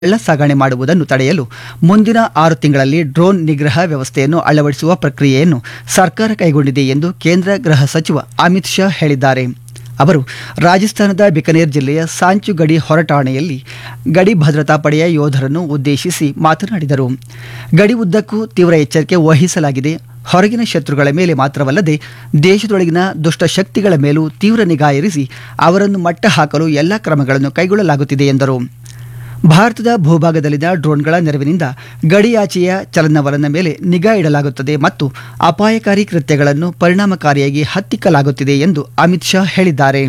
ಕಳ್ಳ ಸಾಗಣೆ ಮಾಡುವುದನ್ನು ತಡೆಯಲು ಮುಂದಿನ ಆರು ತಿಂಗಳಲ್ಲಿ ಡ್ರೋನ್ ನಿಗ್ರಹ ವ್ಯವಸ್ಥೆಯನ್ನು ಅಳವಡಿಸುವ ಪ್ರಕ್ರಿಯೆಯನ್ನು ಸರ್ಕಾರ ಕೈಗೊಂಡಿದೆ ಎಂದು ಕೇಂದ್ರ ಗೃಹ ಸಚಿವ ಅಮಿತ್ ಶಾ ಹೇಳಿದ್ದಾರೆ ಅವರು ರಾಜಸ್ಥಾನದ ಬಿಕನೇರ್ ಜಿಲ್ಲೆಯ ಸಾಂಚು ಗಡಿ ಹೊರಟಾಣೆಯಲ್ಲಿ ಗಡಿ ಭದ್ರತಾ ಪಡೆಯ ಯೋಧರನ್ನು ಉದ್ದೇಶಿಸಿ ಮಾತನಾಡಿದರು ಗಡಿ ಉದ್ದಕ್ಕೂ ತೀವ್ರ ಎಚ್ಚರಿಕೆ ವಹಿಸಲಾಗಿದೆ ಹೊರಗಿನ ಶತ್ರುಗಳ ಮೇಲೆ ಮಾತ್ರವಲ್ಲದೆ ದೇಶದೊಳಗಿನ ದುಷ್ಟ ಶಕ್ತಿಗಳ ಮೇಲೂ ತೀವ್ರ ನಿಗಾ ಇರಿಸಿ ಅವರನ್ನು ಮಟ್ಟ ಹಾಕಲು ಎಲ್ಲ ಕ್ರಮಗಳನ್ನು ಕೈಗೊಳ್ಳಲಾಗುತ್ತಿದೆ ಎಂದರು ಭಾರತದ ಭೂಭಾಗದಲ್ಲಿನ ಡ್ರೋನ್ಗಳ ನೆರವಿನಿಂದ ಗಡಿಯಾಚೆಯ ಚಲನವಲನ ಮೇಲೆ ನಿಗಾ ಇಡಲಾಗುತ್ತದೆ ಮತ್ತು ಅಪಾಯಕಾರಿ ಕೃತ್ಯಗಳನ್ನು ಪರಿಣಾಮಕಾರಿಯಾಗಿ ಹತ್ತಿಕ್ಕಲಾಗುತ್ತಿದೆ ಎಂದು ಅಮಿತ್ ಶಾ ಹೇಳಿದ್ದಾರೆ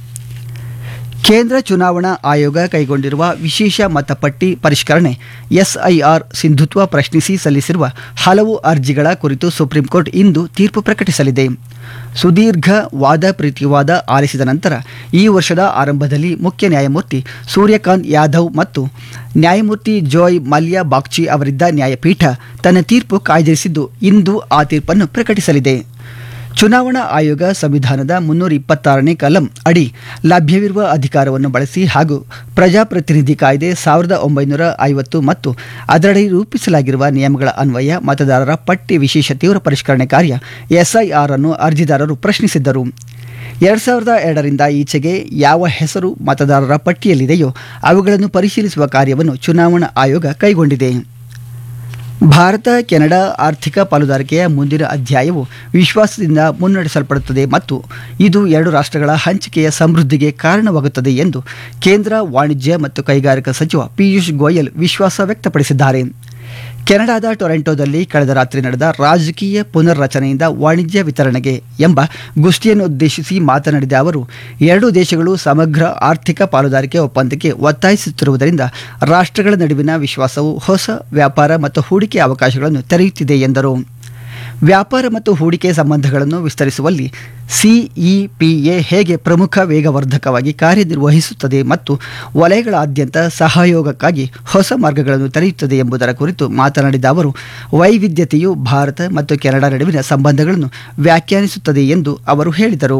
ಕೇಂದ್ರ ಚುನಾವಣಾ ಆಯೋಗ ಕೈಗೊಂಡಿರುವ ವಿಶೇಷ ಮತಪಟ್ಟಿ ಪರಿಷ್ಕರಣೆ ಎಸ್ಐಆರ್ ಸಿಂಧುತ್ವ ಪ್ರಶ್ನಿಸಿ ಸಲ್ಲಿಸಿರುವ ಹಲವು ಅರ್ಜಿಗಳ ಕುರಿತು ಸುಪ್ರೀಂ ಕೋರ್ಟ್ ಇಂದು ತೀರ್ಪು ಪ್ರಕಟಿಸಲಿದೆ ಸುದೀರ್ಘ ವಾದ ಪ್ರತಿವಾದ ಆಲಿಸಿದ ನಂತರ ಈ ವರ್ಷದ ಆರಂಭದಲ್ಲಿ ಮುಖ್ಯ ನ್ಯಾಯಮೂರ್ತಿ ಸೂರ್ಯಕಾಂತ್ ಯಾದವ್ ಮತ್ತು ನ್ಯಾಯಮೂರ್ತಿ ಜೋಯ್ ಮಲ್ಯ ಬಾಗ್ಚಿ ಅವರಿದ್ದ ನ್ಯಾಯಪೀಠ ತನ್ನ ತೀರ್ಪು ಕಾಯ್ದಿರಿಸಿದ್ದು ಇಂದು ಆ ತೀರ್ಪನ್ನು ಪ್ರಕಟಿಸಲಿದೆ ಚುನಾವಣಾ ಆಯೋಗ ಸಂವಿಧಾನದ ಮುನ್ನೂರ ಇಪ್ಪತ್ತಾರನೇ ಕಲಂ ಅಡಿ ಲಭ್ಯವಿರುವ ಅಧಿಕಾರವನ್ನು ಬಳಸಿ ಹಾಗೂ ಪ್ರಜಾಪ್ರತಿನಿಧಿ ಕಾಯ್ದೆ ಸಾವಿರದ ಒಂಬೈನೂರ ಐವತ್ತು ಮತ್ತು ಅದರಡಿ ರೂಪಿಸಲಾಗಿರುವ ನಿಯಮಗಳ ಅನ್ವಯ ಮತದಾರರ ಪಟ್ಟಿ ವಿಶೇಷ ತೀವ್ರ ಪರಿಷ್ಕರಣೆ ಕಾರ್ಯ ಎಸ್ಐಆರ್ ಅನ್ನು ಅರ್ಜಿದಾರರು ಪ್ರಶ್ನಿಸಿದ್ದರು ಎರಡ್ ಸಾವಿರದ ಎರಡರಿಂದ ಈಚೆಗೆ ಯಾವ ಹೆಸರು ಮತದಾರರ ಪಟ್ಟಿಯಲ್ಲಿದೆಯೋ ಅವುಗಳನ್ನು ಪರಿಶೀಲಿಸುವ ಕಾರ್ಯವನ್ನು ಚುನಾವಣಾ ಆಯೋಗ ಕೈಗೊಂಡಿದೆ ಭಾರತ ಕೆನಡಾ ಆರ್ಥಿಕ ಪಾಲುದಾರಿಕೆಯ ಮುಂದಿನ ಅಧ್ಯಾಯವು ವಿಶ್ವಾಸದಿಂದ ಮುನ್ನಡೆಸಲ್ಪಡುತ್ತದೆ ಮತ್ತು ಇದು ಎರಡು ರಾಷ್ಟ್ರಗಳ ಹಂಚಿಕೆಯ ಸಮೃದ್ಧಿಗೆ ಕಾರಣವಾಗುತ್ತದೆ ಎಂದು ಕೇಂದ್ರ ವಾಣಿಜ್ಯ ಮತ್ತು ಕೈಗಾರಿಕಾ ಸಚಿವ ಪಿಯೂಷ್ ಗೋಯಲ್ ವಿಶ್ವಾಸ ವ್ಯಕ್ತಪಡಿಸಿದ್ದಾರೆ ಕೆನಡಾದ ಟೊರೆಂಟೊದಲ್ಲಿ ಕಳೆದ ರಾತ್ರಿ ನಡೆದ ರಾಜಕೀಯ ಪುನರ್ರಚನೆಯಿಂದ ವಾಣಿಜ್ಯ ವಿತರಣೆಗೆ ಎಂಬ ಗೋಷ್ಠಿಯನ್ನು ಉದ್ದೇಶಿಸಿ ಮಾತನಾಡಿದ ಅವರು ಎರಡೂ ದೇಶಗಳು ಸಮಗ್ರ ಆರ್ಥಿಕ ಪಾಲುದಾರಿಕೆ ಒಪ್ಪಂದಕ್ಕೆ ಒತ್ತಾಯಿಸುತ್ತಿರುವುದರಿಂದ ರಾಷ್ಟ್ರಗಳ ನಡುವಿನ ವಿಶ್ವಾಸವು ಹೊಸ ವ್ಯಾಪಾರ ಮತ್ತು ಹೂಡಿಕೆ ಅವಕಾಶಗಳನ್ನು ತೆರೆಯುತ್ತಿದೆ ಎಂದರು ವ್ಯಾಪಾರ ಮತ್ತು ಹೂಡಿಕೆ ಸಂಬಂಧಗಳನ್ನು ವಿಸ್ತರಿಸುವಲ್ಲಿ ಸಿಇಪಿಎ ಹೇಗೆ ಪ್ರಮುಖ ವೇಗವರ್ಧಕವಾಗಿ ಕಾರ್ಯನಿರ್ವಹಿಸುತ್ತದೆ ಮತ್ತು ವಲಯಗಳಾದ್ಯಂತ ಸಹಯೋಗಕ್ಕಾಗಿ ಹೊಸ ಮಾರ್ಗಗಳನ್ನು ತೆರೆಯುತ್ತದೆ ಎಂಬುದರ ಕುರಿತು ಮಾತನಾಡಿದ ಅವರು ವೈವಿಧ್ಯತೆಯು ಭಾರತ ಮತ್ತು ಕೆನಡಾ ನಡುವಿನ ಸಂಬಂಧಗಳನ್ನು ವ್ಯಾಖ್ಯಾನಿಸುತ್ತದೆ ಎಂದು ಅವರು ಹೇಳಿದರು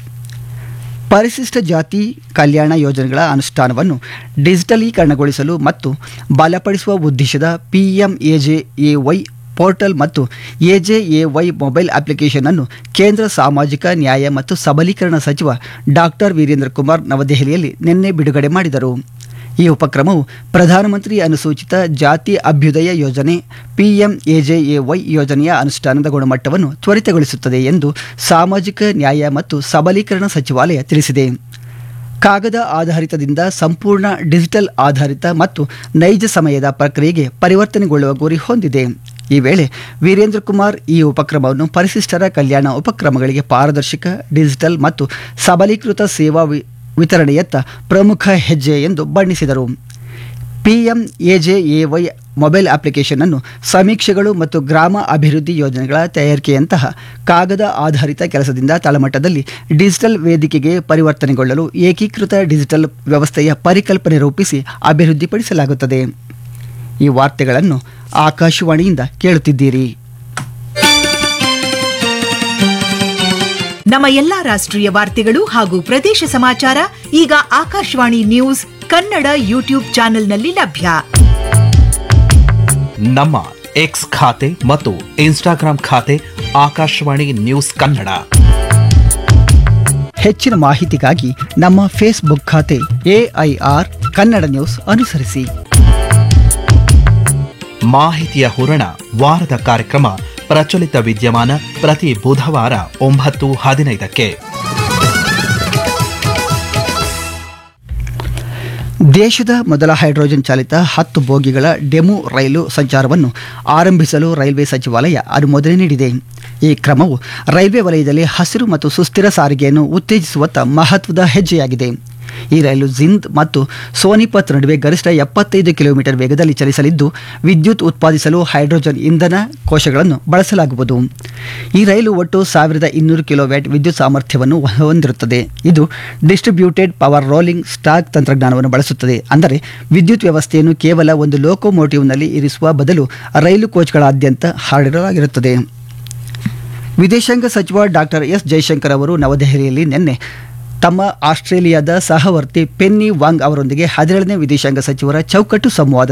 ಪರಿಶಿಷ್ಟ ಜಾತಿ ಕಲ್ಯಾಣ ಯೋಜನೆಗಳ ಅನುಷ್ಠಾನವನ್ನು ಡಿಜಿಟಲೀಕರಣಗೊಳಿಸಲು ಮತ್ತು ಬಲಪಡಿಸುವ ಉದ್ದೇಶದ ಪಿಎಂಎಜೆಎವೈ ಪೋರ್ಟಲ್ ಮತ್ತು ಎಜೆಎವೈ ಮೊಬೈಲ್ ಅಪ್ಲಿಕೇಶನ್ ಅನ್ನು ಕೇಂದ್ರ ಸಾಮಾಜಿಕ ನ್ಯಾಯ ಮತ್ತು ಸಬಲೀಕರಣ ಸಚಿವ ಡಾಕ್ಟರ್ ವೀರೇಂದ್ರ ಕುಮಾರ್ ನವದೆಹಲಿಯಲ್ಲಿ ನಿನ್ನೆ ಬಿಡುಗಡೆ ಮಾಡಿದರು ಈ ಉಪಕ್ರಮವು ಪ್ರಧಾನಮಂತ್ರಿ ಅನುಸೂಚಿತ ಜಾತಿ ಅಭ್ಯುದಯ ಯೋಜನೆ ಪಿಎಂಎಜೆಎವೈ ಯೋಜನೆಯ ಅನುಷ್ಠಾನದ ಗುಣಮಟ್ಟವನ್ನು ತ್ವರಿತಗೊಳಿಸುತ್ತದೆ ಎಂದು ಸಾಮಾಜಿಕ ನ್ಯಾಯ ಮತ್ತು ಸಬಲೀಕರಣ ಸಚಿವಾಲಯ ತಿಳಿಸಿದೆ ಕಾಗದ ಆಧಾರಿತದಿಂದ ಸಂಪೂರ್ಣ ಡಿಜಿಟಲ್ ಆಧಾರಿತ ಮತ್ತು ನೈಜ ಸಮಯದ ಪ್ರಕ್ರಿಯೆಗೆ ಪರಿವರ್ತನೆಗೊಳ್ಳುವ ಗುರಿ ಹೊಂದಿದೆ ಈ ವೇಳೆ ವೀರೇಂದ್ರ ಕುಮಾರ್ ಈ ಉಪಕ್ರಮವನ್ನು ಪರಿಶಿಷ್ಟರ ಕಲ್ಯಾಣ ಉಪಕ್ರಮಗಳಿಗೆ ಪಾರದರ್ಶಕ ಡಿಜಿಟಲ್ ಮತ್ತು ಸಬಲೀಕೃತ ಸೇವಾ ವಿ- ವಿತರಣೆಯತ್ತ ಪ್ರಮುಖ ಹೆಜ್ಜೆ ಎಂದು ಬಣ್ಣಿಸಿದರು ಪಿಎಂಎಜೆಎವೈ ಮೊಬೈಲ್ ಅಪ್ಲಿಕೇಶನ್ ಅನ್ನು ಸಮೀಕ್ಷೆಗಳು ಮತ್ತು ಗ್ರಾಮ ಅಭಿವೃದ್ಧಿ ಯೋಜನೆಗಳ ತಯಾರಿಕೆಯಂತಹ ಕಾಗದ ಆಧಾರಿತ ಕೆಲಸದಿಂದ ತಳಮಟ್ಟದಲ್ಲಿ ಡಿಜಿಟಲ್ ವೇದಿಕೆಗೆ ಪರಿವರ್ತನೆಗೊಳ್ಳಲು ಏಕೀಕೃತ ಡಿಜಿಟಲ್ ವ್ಯವಸ್ಥೆಯ ಪರಿಕಲ್ಪನೆ ರೂಪಿಸಿ ಅಭಿವೃದ್ಧಿಪಡಿಸಲಾಗುತ್ತದೆ ಈ ವಾರ್ತೆಗಳನ್ನು ಆಕಾಶವಾಣಿಯಿಂದ ಕೇಳುತ್ತಿದ್ದೀರಿ ನಮ್ಮ ಎಲ್ಲಾ ರಾಷ್ಟ್ರೀಯ ವಾರ್ತೆಗಳು ಹಾಗೂ ಪ್ರದೇಶ ಸಮಾಚಾರ ಈಗ ಆಕಾಶವಾಣಿ ನ್ಯೂಸ್ ಕನ್ನಡ ಯೂಟ್ಯೂಬ್ ಚಾನೆಲ್ನಲ್ಲಿ ಲಭ್ಯ ನಮ್ಮ ಎಕ್ಸ್ ಖಾತೆ ಮತ್ತು ಇನ್ಸ್ಟಾಗ್ರಾಂ ಖಾತೆ ಆಕಾಶವಾಣಿ ನ್ಯೂಸ್ ಕನ್ನಡ ಹೆಚ್ಚಿನ ಮಾಹಿತಿಗಾಗಿ ನಮ್ಮ ಫೇಸ್ಬುಕ್ ಖಾತೆ ಎಐಆರ್ ಕನ್ನಡ ನ್ಯೂಸ್ ಅನುಸರಿಸಿ ಮಾಹಿತಿಯ ಹೂರಣ ವಾರದ ಕಾರ್ಯಕ್ರಮ ಪ್ರಚಲಿತ ವಿದ್ಯಮಾನ ಪ್ರತಿ ಬುಧವಾರ ಒಂಬತ್ತು ಹದಿನೈದಕ್ಕೆ ದೇಶದ ಮೊದಲ ಹೈಡ್ರೋಜನ್ ಚಾಲಿತ ಹತ್ತು ಬೋಗಿಗಳ ಡೆಮು ರೈಲು ಸಂಚಾರವನ್ನು ಆರಂಭಿಸಲು ರೈಲ್ವೆ ಸಚಿವಾಲಯ ಅನುಮೋದನೆ ನೀಡಿದೆ ಈ ಕ್ರಮವು ರೈಲ್ವೆ ವಲಯದಲ್ಲಿ ಹಸಿರು ಮತ್ತು ಸುಸ್ಥಿರ ಸಾರಿಗೆಯನ್ನು ಉತ್ತೇಜಿಸುವತ್ತ ಮಹತ್ವದ ಹೆಜ್ಜೆಯಾಗಿದೆ ಈ ರೈಲು ಜಿಂದ್ ಮತ್ತು ಸೋನಿಪತ್ ನಡುವೆ ಗರಿಷ್ಠ ಎಪ್ಪತ್ತೈದು ಕಿಲೋಮೀಟರ್ ವೇಗದಲ್ಲಿ ಚಲಿಸಲಿದ್ದು ವಿದ್ಯುತ್ ಉತ್ಪಾದಿಸಲು ಹೈಡ್ರೋಜನ್ ಇಂಧನ ಕೋಶಗಳನ್ನು ಬಳಸಲಾಗುವುದು ಈ ರೈಲು ಒಟ್ಟು ಸಾವಿರದ ಇನ್ನೂರು ಕಿಲೋವ್ಯಾಟ್ ವಿದ್ಯುತ್ ಸಾಮರ್ಥ್ಯವನ್ನು ಹೊಂದಿರುತ್ತದೆ ಇದು ಡಿಸ್ಟ್ರಿಬ್ಯೂಟೆಡ್ ಪವರ್ ರೋಲಿಂಗ್ ಸ್ಟಾಕ್ ತಂತ್ರಜ್ಞಾನವನ್ನು ಬಳಸುತ್ತದೆ ಅಂದರೆ ವಿದ್ಯುತ್ ವ್ಯವಸ್ಥೆಯನ್ನು ಕೇವಲ ಒಂದು ಲೋಕೋಮೋಟಿವ್ನಲ್ಲಿ ಇರಿಸುವ ಬದಲು ರೈಲು ಕೋಚ್ಗಳಾದ್ಯಂತ ಹರಡಿರಲಾಗಿರುತ್ತದೆ ವಿದೇಶಾಂಗ ಸಚಿವ ಡಾಕ್ಟರ್ ಎಸ್ ಜೈಶಂಕರ್ ಅವರು ನವದೆಹಲಿಯಲ್ಲಿ ನಿನ್ನೆ ತಮ್ಮ ಆಸ್ಟ್ರೇಲಿಯಾದ ಸಹವರ್ತಿ ಪೆನ್ನಿ ವಾಂಗ್ ಅವರೊಂದಿಗೆ ಹದಿನೇಳನೇ ವಿದೇಶಾಂಗ ಸಚಿವರ ಚೌಕಟ್ಟು ಸಂವಾದ